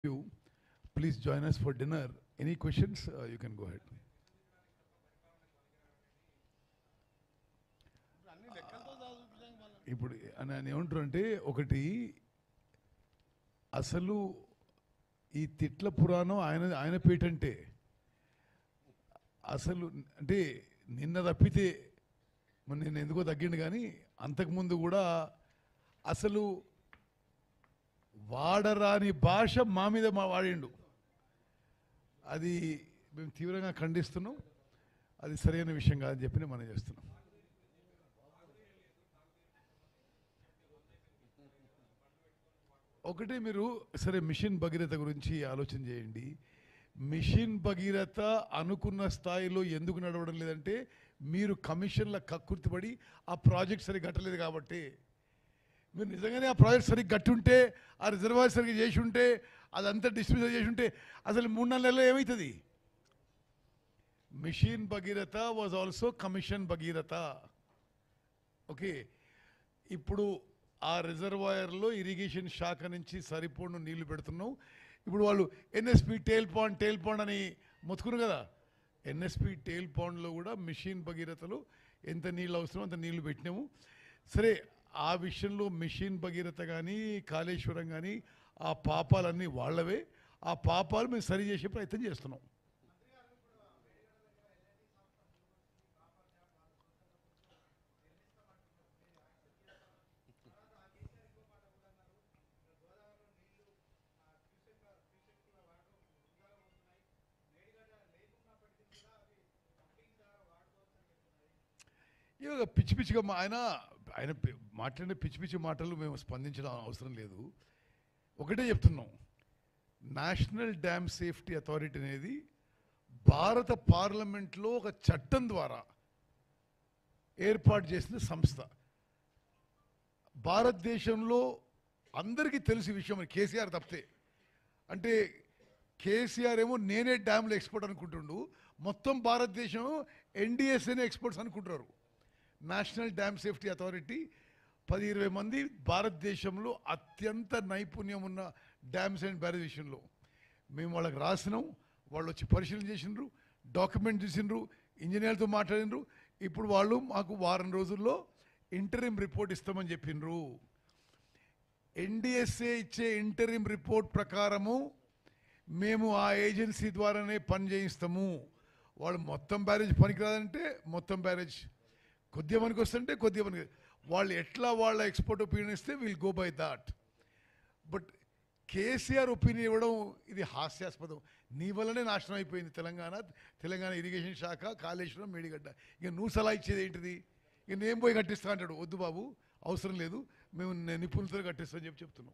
you. Please join us for dinner. Any questions? Uh, you can go ahead. ఇప్పుడు నేను ఏమంటారు అంటే ఒకటి అసలు ఈ తిట్ల పురాణం ఆయన ఆయన పేటంటే అసలు అంటే నిన్న తప్పితే మరి నేను ఎందుకో తగ్గిండు కానీ అంతకుముందు కూడా అసలు వాడరాని భాష మా మీద మా వాడిండు అది మేము తీవ్రంగా ఖండిస్తున్నాం అది సరైన విషయం కాదని చెప్పి మనం చేస్తున్నాం ఒకటే మీరు సరే మిషన్ భగీరథ గురించి ఆలోచన చేయండి మిషన్ భగీరథ అనుకున్న స్థాయిలో ఎందుకు నడవడం లేదంటే మీరు కమిషన్ల కక్కుర్తిపడి ఆ ప్రాజెక్ట్ సరిగ్గా కట్టలేదు కాబట్టి మీరు నిజంగానే ఆ ప్రాజెక్ట్ సరిగ్గా కట్టుంటే ఆ రిజర్వాయర్ సరిగ్గా చేసి ఉంటే అదంతా డిస్ట్రిబ్యూట్ చేసి ఉంటే అసలు మూడు నాలుగు నెలలు ఏమవుతుంది mission Bhagiratha was also commission Bhagiratha okay ఇప్పుడు ఆ రిజర్వాయర్లో ఇరిగేషన్ శాఖ నుంచి సరిపోను నీళ్లు పెడుతున్నాం ఇప్పుడు వాళ్ళు NSP tail pond tail pond అని మొత్తుకున్నారు కదా ఎన్ఎస్పి టేల్ పాండ్లో కూడా మిషన్ భగీరథలో ఎంత నీళ్ళు అవసరం అంత నీళ్లు పెట్టినాము సరే ఆ విషయంలో మిషన్ భగీరథ కానీ కాళేశ్వరం కానీ ఆ పాపాలన్నీ వాళ్ళవే ఆ పాపాలు మేము సరి చేసే ప్రయత్నం చేస్తున్నాం ఇక పిచ్చి పిచ్చిగా మా- ఆయన ఆయన పి- మాట్లాడిన పిచ్చి పిచ్చి మాటలు మేము స్పందించడం అవసరం లేదు ఒకటే చెప్తున్నాం నేషనల్ డ్యామ్ సేఫ్టీ అథారిటీ అనేది భారత పార్లమెంట్లో ఒక చట్టం ద్వారా ఏర్పాటు చేసిన సంస్థ భారతదేశంలో అందరికీ తెలిసి విషయం మరి కేసీఆర్ తప్పితే అంటే కేసీఆర్ ఏమో నేనే డ్యామ్లో ఎక్స్పర్ట్ అనుకుంటుండు మొత్తం భారతదేశం ఎన్డిఎస్ఏనే ఎక్స్పర్ట్స్ అనుకుంటారు నేషనల్ డ్యామ్ సేఫ్టీ అథారిటీ పది ఇరవై మంది భారతదేశంలో అత్యంత నైపుణ్యం ఉన్న డ్యామ్స్ అండ్ బ్యారేజ్ విషయంలో మేము వాళ్ళకి రాసినాం వాళ్ళు వచ్చి పరిశీలన చేసిండ్రు డాక్యుమెంట్ చూసిండ్రు ఇంజనీర్లతో మాట్లాడినరు ఇప్పుడు వాళ్ళు మాకు వారం రోజుల్లో ఇంటరిమ్ రిపోర్ట్ ఇస్తామని చెప్పిండ్రు ఎన్డిఎస్ఏ ఇచ్చే ఇంటరిమ్ రిపోర్ట్ ప్రకారము మేము ఆ ఏజెన్సీ ద్వారానే పని చేయిస్తాము వాళ్ళు మొత్తం బ్యారేజ్ పనికిరాదంటే మొత్తం బ్యారేజ్ కొద్దిగా పనికి వస్తుంటే కొద్దిగా పనికి వాళ్ళు ఎట్లా వాళ్ళ ఎక్స్పర్ట్ ఒపీనియన్ ఇస్తే will go by that but KCR opinion ఇవ్వడం ఇది హాస్యాస్పదం నీ వల్లనే నాశనం అయిపోయింది తెలంగాణ తెలంగాణ ఇరిగేషన్ శాఖ కాళేశ్వరం మేడిగడ్డ ఇక నువ్వు సలహా ఇచ్చేది ఏంటిది ఇక నేను పోయి కట్టిస్తా అంటాడు వద్దు బాబు అవసరం లేదు మేము ని- నిపుణులతో కట్టిస్తామని చెప్పి చెప్తున్నాం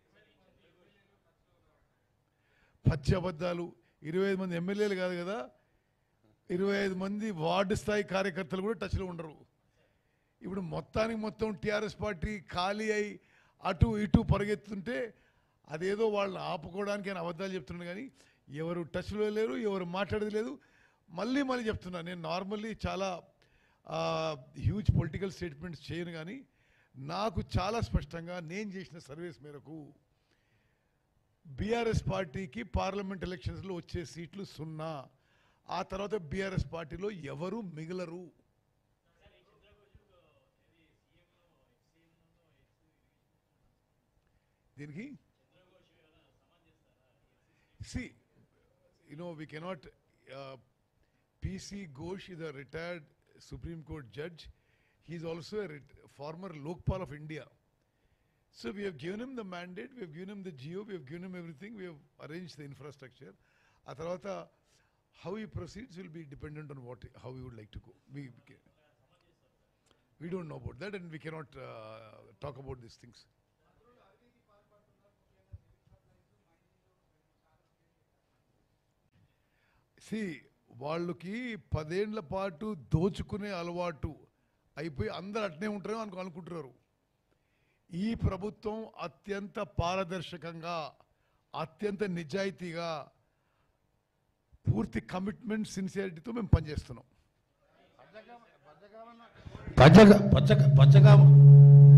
పచ్చి అబద్ధాలు ఇరవై ఐదు మంది ఎమ్మెల్యేలు కాదు కదా ఇరవై ఐదు మంది వార్డు స్థాయి కార్యకర్తలు కూడా టచ్లో ఉండరు ఇప్పుడు మొత్తానికి మొత్తం టీఆర్ఎస్ పార్టీ ఖాళీ అయి అటు ఇటు పరిగెత్తుంటే అదేదో వాళ్ళని ఆపుకోవడానికి అని అబద్ధాలు చెప్తున్నాను కానీ ఎవరు టచ్లో లేరు ఎవరు మాట్లాడేది లేదు మళ్ళీ మళ్ళీ చెప్తున్నా నేను నార్మల్లీ చాలా హ్యూజ్ పొలిటికల్ స్టేట్మెంట్స్ చేయను కానీ నాకు చాలా స్పష్టంగా నేను చేసిన సర్వీస్ మేరకు బీఆర్ఎస్ పార్టీకి పార్లమెంట్ ఎలక్షన్స్లో వచ్చే సీట్లు సున్నా ఆ తర్వాత బీఆర్ఎస్ పార్టీలో ఎవరు మిగలరు దీనికి see you know we cannot uh, pc ghosh is a retired supreme court judge he is also a ret- former lokpal of india so we have given him the mandate we have given him the geo we have given him everything we have arranged the infrastructure a tarvata how he proceeds will be dependent on what how he would like to go we we can- we don't know about that and we cannot uh, talk about these things see వాళ్ళకి పదేండ్ల పాటు దోచుకునే అలవాటు అయిపోయి అందరు అట్నే ఉంటారో అనుకో అనుకుంటున్నారు ఈ ప్రభుత్వం అత్యంత పారదర్శకంగా అత్యంత నిజాయితీగా పూర్తి కమిట్మెంట్ సిన్సియారిటీతో మేము పనిచేస్తున్నాం పచ్చగా పచ్చగా పచ్చగా